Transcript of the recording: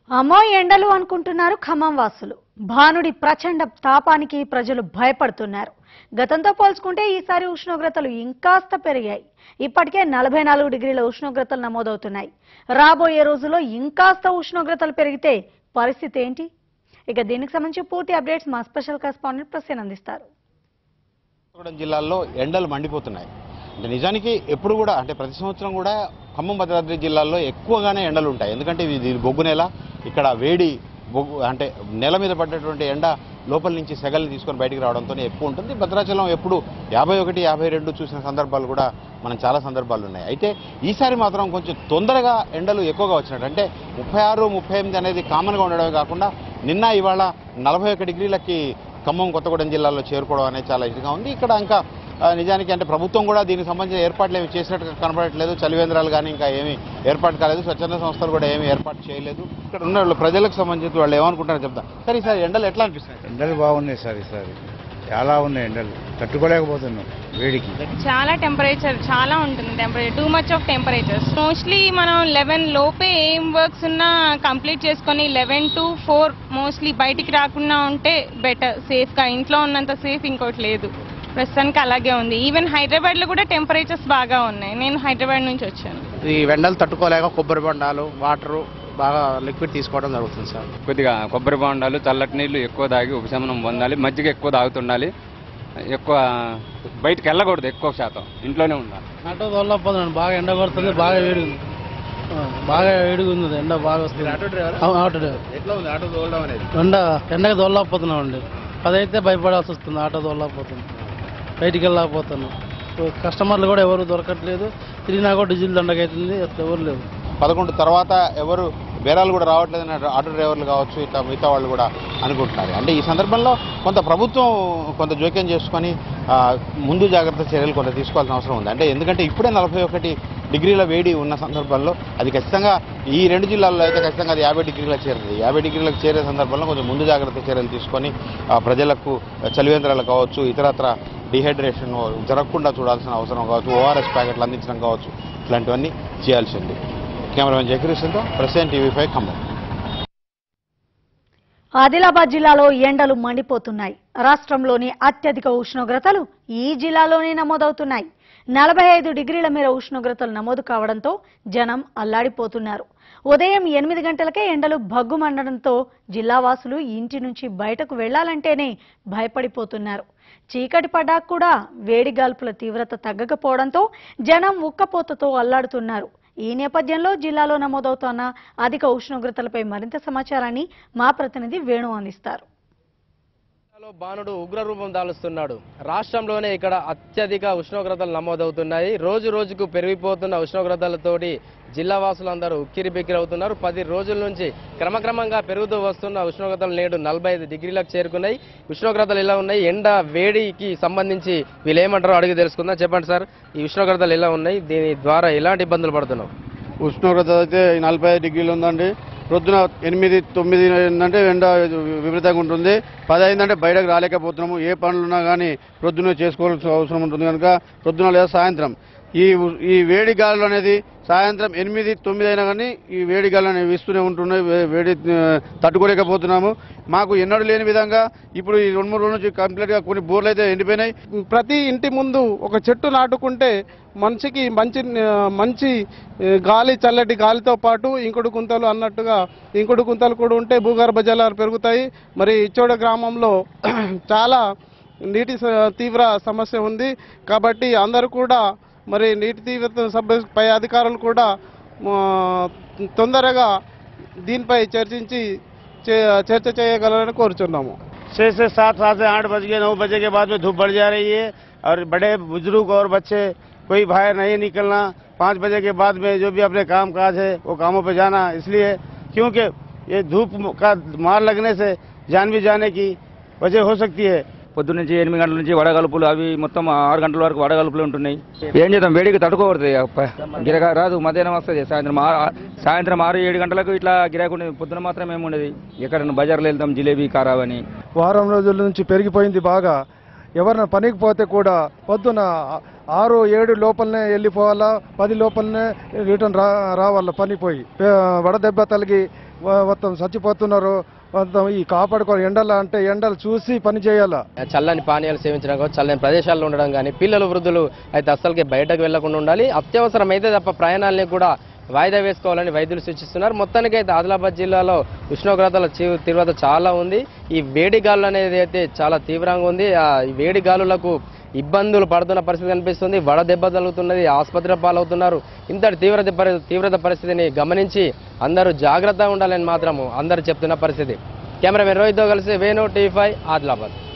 అమ్మో ఎండలు అనుకుంటున్నారు ఖమ్మం వాసులు భానుడి ప్రచండ తాపానికి ప్రజలు భయపడుతున్నారు గతంతో పోల్చుకుంటే ఈసారి ఉష్ణోగ్రతలు ఇంకాస్త పెరిగాయి ఇప్పటికే నలభై నాలుగు డిగ్రీల ఉష్ణోగ్రతలు నమోదవుతున్నాయి రాబోయే రోజుల్లో ఇంకాస్త ఉష్ణోగ్రతలు పెరిగితే పరిస్థితి ఏంటి ఇక దీనికి సంబంధించి పూర్తి అప్డేట్స్ మా స్పెషల్ కరెస్పాండెంట్ ప్రసన్న అందిస్తారు కొత్తగూడెం జిల్లాల్లో ఎండలు మండిపోతున్నాయి అంటే నిజానికి ఎప్పుడు కూడా అంటే ప్రతి సంవత్సరం కూడా ఖమ్మం భద్రాద్రి జిల్లాల్లో ఎక్కువగానే ఎండలు ఉంటాయి ఎందుకంటే ఇది ఇది బొగ్గు నెల ఇక్కడ వేడి బొగ్గు అంటే నెల మీద పడ్డటువంటి ఎండ లోపల నుంచి సెగల్ని తీసుకొని బయటికి రావడంతో ఎక్కువ ఉంటుంది భద్రాచలం ఎప్పుడు యాభై ఒకటి యాభై రెండు చూసిన సందర్భాలు కూడా మనం చాలా సందర్భాలు ఉన్నాయి అయితే ఈసారి మాత్రం కొంచెం తొందరగా ఎండలు ఎక్కువగా వచ్చినట్టు అంటే ముప్పై ఆరు ముప్పై ఎనిమిది అనేది కామన్గా ఉండడమే కాకుండా నిన్న ఇవాళ నలభై ఒక డిగ్రీలకి ఖమ్మం కొత్తగూడెం జిల్లాలో చేరుకోవడం అనేది చాలా ఇదిగా ఉంది ఇక్కడ ఇంకా ఆ, నిజానికి అంటే ప్రభుత్వం కూడా దీనికి సంబంధించిన ఏర్పాట్లు ఏమి చేసినట్టు కనబడట్లేదు చలివేంద్రాలు కానీ ఇంకా ఏమీ ఏర్పాటు కాలేదు స్వచ్ఛంద సంస్థలు కూడా ఏమీ ఏర్పాటు చేయలేదు ఇక్కడ ఉన్న వాళ్ళు ప్రజలకు సంబంధించి వాళ్ళు ఏమనుకుంటారో చెప్తా సరే ఈసారి ఎండలు ఎట్లా అనిపిస్తున్నాయి ఎండలు బాగున్నాయి సార్ ఈసారి చాలా ఉన్నాయి ఎండలు తట్టుకోలేకపోతున్నాం వేడికి చాలా టెంపరేచర్ చాలా ఉంటుంది temperature too much of temperatures mostly మనం లెవెన్ లోపే ఏం వర్క్స్ ఉన్నా కంప్లీట్ చేసుకొని లెవెన్ టు ఫోర్ మోస్ట్లీ బయటికి రాకుండా ఉంటే బెటర్ సేఫ్గా ఇంట్లో ఉన్నంత సేఫ్ ఇంకోటి లేదు ప్రస్తుతానికి అలాగే ఉంది ఈవెన్ హైదరాబాద్లో కూడా టెంపరేచర్స్ బాగా ఉన్నాయి నేను హైదరాబాద్ నుంచి వచ్చాను ఈ ఎండలు తట్టుకోలేక కొబ్బరి బొండాలు వాటరు బాగా లిక్విడ్ తీసుకోవడం జరుగుతుంది సార్ కొద్దిగా కొబ్బరి బొండాలు చల్లటి నీళ్లు ఎక్కువ తాగి ఉపశమనం పొందాలి మజ్జిగ ఎక్కువ తాగుతుండాలి ఎక్కువ బయటకు వెళ్ళకూడదు ఎక్కువ శాతం ఇంట్లోనే ఉండాలి ఆటో తోలకపోతున్నాను బాగా ఎండ కొడుతుంది బాగా వేడిగుంది ఆ, బాగా వేడిగుంది ఎండ బాగా వస్తుంది ఆటో డ్రైవరా? అవును, ఆటో డ్రైవర్ ఎట్లా ఉంది ఆటో తోలడం అనేది ఎండ ఎండకి తోలకపోతున్నాం అండి అదైతే భయపడాల్సి వస్తుంది ఆటో తోలకపోతున్నాం బయటికి వెళ్ళకపోతున్నాం కస్టమర్లు కూడా ఎవరు దొరకట్లేదు తిరిగినా కూడా డీజిల్ దండకైతుంది అసలు ఎవరు లేవు పదకొండు తర్వాత ఎవరు బేరాలు కూడా రావట్లేదని ఆటో డ్రైవర్లు కావచ్చు ఇట్లా మిగతా వాళ్ళు కూడా అనుకుంటున్నారు అంటే ఈ సందర్భంలో కొంత ప్రభుత్వం కొంత జోక్యం చేసుకొని ఆ, ముందు జాగ్రత్త చర్యలు కొంత తీసుకోవాల్సిన అవసరం ఉంది అంటే ఎందుకంటే ఇప్పుడే నలభై ఒకటి డిగ్రీల వేడి ఉన్న సందర్భంలో అది ఖచ్చితంగా ఈ రెండు జిల్లాల్లో అయితే ఖచ్చితంగా అది యాభై డిగ్రీలకు చేరుతుంది యాభై డిగ్రీలకు చేరే సందర్భంలో కొంచెం ముందు జాగ్రత్త చర్యలు తీసుకొని ఆ, ప్రజలకు చలివేంద్రాలు కావచ్చు ఇతరత్ర డిహైడ్రేషన్ జరగకుండా చూడాల్సిన అవసరం కావచ్చు ఓఆర్ఎస్ ప్యాకెట్లు అందించడం కావచ్చు ఇట్లాంటివన్నీ చేయాల్సి ఉంది కెమెరామెన్ జకరీషన్తో present TV five Khammam Adilabad జిల్లాలో ఎండలు మండిపోతున్నాయి రాష్ట్రంలోని అత్యధిక ఉష్ణోగ్రతలు ఈ జిల్లాలోనే నమోదవుతున్నాయి నలభై ఐదు డిగ్రీల మేర ఉష్ణోగ్రతలు నమోదు కావడంతో జనం అల్లాడిపోతున్నారు ఉదయం ఎనిమిది గంటలకే ఎండలు భగ్గుమండడంతో జిల్లావాసులు ఇంటి నుంచి బయటకు వెళ్లాలంటేనే భయపడిపోతున్నారు చీకటి పడ్డాక కూడా వేడి గాల్పుల తీవ్రత తగ్గకపోవడంతో జనం ఉక్కపోతతో అల్లాడుతున్నారు ఈ నేపథ్యంలో జిల్లాలో నమోదవుతోన్న అధిక ఉష్ణోగ్రతలపై మరింత సమాచారాన్ని మా ప్రతినిధి వేణు అందిస్తారు జిల్లాలో బాణుడు ఉగ్ర రూపం దాలుస్తున్నాడు రాష్ట్రంలోనే ఇక్కడ అత్యధిక ఉష్ణోగ్రతలు నమోదవుతున్నాయి రోజు రోజుకు పెరిగిపోతున్న ఉష్ణోగ్రతలతోటి జిల్లా వాసులందరూ ఉక్కిరి బిక్కిరి అవుతున్నారు పది రోజుల నుంచి క్రమక్రమంగా పెరుగుతూ వస్తున్న ఉష్ణోగ్రతలు నేడు నలభై ఐదు డిగ్రీలకు చేరుకున్నాయి ఉష్ణోగ్రతలు ఎలా ఉన్నాయి ఎండ వేడికి సంబంధించి వీళ్ళు ఏమంటారో అడిగి తెలుసుకుందాం చెప్పండి సార్ ఈ ఉష్ణోగ్రతలు ఎలా ఉన్నాయి దీని ద్వారా ఎలాంటి ఇబ్బందులు పడుతున్నాం ఉష్ణోగ్రత అయితే నలభై ఐదు డిగ్రీలు ఉందండి ప్రొద్దున ఎనిమిది తొమ్మిది ఏంటంటే ఎండ విపరీతంగా ఉంటుంది పది అయిందంటే బయటకు రాలేకపోతున్నాము ఏ పనులున్నా కానీ ప్రొద్దున చేసుకోవాల్సిన అవసరం ఉంటుంది కనుక ప్రొద్దున లేదా సాయంత్రం ఈ ఉ- ఈ వేడి గాలులు అనేది సాయంత్రం ఎనిమిది తొమ్మిది అయినా కానీ ఈ వేడి గాలు అనేవి వీస్తూనే ఉంటున్నాయి వే- వేడి ఆ, తట్టుకోలేకపోతున్నాము మాకు ఎన్నడూ లేని విధంగా ఇప్పుడు ఈ రెండు మూడు రోజుల నుంచి కంప్లీట్గా కొన్ని బోర్లు అయితే ఎండిపోయినాయి ప్రతి ఇంటి ముందు ఒక చెట్టు నాటుకుంటే మనిషికి మంచి మంచి ఏ, గాలి చల్లటి గాలితో పాటు ఇంకుడు గుంతలు అన్నట్టుగా ఇంకుడు గుంతలు కూడా ఉంటే భూగర్భ జలాలు పెరుగుతాయి మరి ఇచ్చోడ గ్రామంలో చాలా నీటి స- తీవ్ర సమస్య ఉంది కాబట్టి అందరూ కూడా మరి నీటి తీవ్రత సభ్య పై అధికారులు కూడా ఆ, తొందరగా దీనిపై చర్చించి చే- చర్చ చేయగలరని కోరుచున్నాము छह से सात सात से आठ बज के नौ बजे के बाद में धूप बढ़ जा रही है और बड़े बुजुर्ग और बच्चे कोई बाहर नहीं निकलना पाँच बजे के बाद में जो भी अपने काम काज है वो कामों पे जाना इसलिए क्योंकि ये धूप का मार लगने से जान भी जाने की वजह हो सकती है పొద్దున్న నుంచి ఎనిమిది గంటల నుంచి వడగలుపులు అవి మొత్తం ఆరు గంటల వరకు వడగలుపులు ఉంటున్నాయి ఏం చేద్దాం వేడికి తట్టుకోకూడదు ఇక గిరక రాదు మధ్యాహ్నం వస్తుంది సాయంత్రం ఆ- సాయంత్రం ఆరు ఏడు గంటలకు ఇట్లా గిరాకు ఉండేది పొద్దున మాత్రం ఏముండేది ఎక్కడ బజార్లో వెళ్తాం జిలేబీ కారావ్ అని వారం రోజుల నుంచి పెరిగిపోయింది బాగా ఎవరైనా పనికి పోతే కూడా పొద్దున ఆరు ఏడు లోపలనే వెళ్ళిపోవాలా పది లోపలనే రిటర్న్ రా రావాలా పని పోయి పే- వడదెబ్బ తలిగి వ- మొత్తం చచ్చిపోతున్నారు మొత్తం ఈ కాపాడుకోవాలి ఎండలు అంటే ఎండలు చూసి పని చేయాలా చల్లని పానీయాలు సేవించడం కానీ చల్లని ప్రదేశాల్లో ఉండడం కానీ పిల్లలు వృద్ధులు అయితే అస్సలకి బయటకు వెళ్లకుండా ఉండాలి అత్యవసరం అయితే తప్ప ప్రయాణాలని కూడా వాయిదా వేసుకోవాలని వైద్యులు సూచిస్తున్నారు మొత్తానికైతే ఆదిలాబాద్ జిల్లాలో ఉష్ణోగ్రతల చీ- తీవ్రత చాలా ఉంది ఈ వేడి గాలులు అనేది అయితే చాలా తీవ్రంగా ఉంది ఆ ఈ వేడి గాలులకు ఇబ్బందులు పడుతున్న పరిస్థితి కనిపిస్తుంది వడ దెబ్బ తగులుతున్నది ఆసుపత్రి పాలవుతున్నారు ఇంతటి తీవ్రత పరి- తీవ్రత పరిస్థితిని గమనించి అందరూ జాగ్రత్తగా ఉండాలని మాత్రము అందరూ చెప్తున్న పరిస్థితి కెమెరామెన్ రోహిత్తో కలిసి వేణు టీ ఫైవ్ ఆదిలాబాద్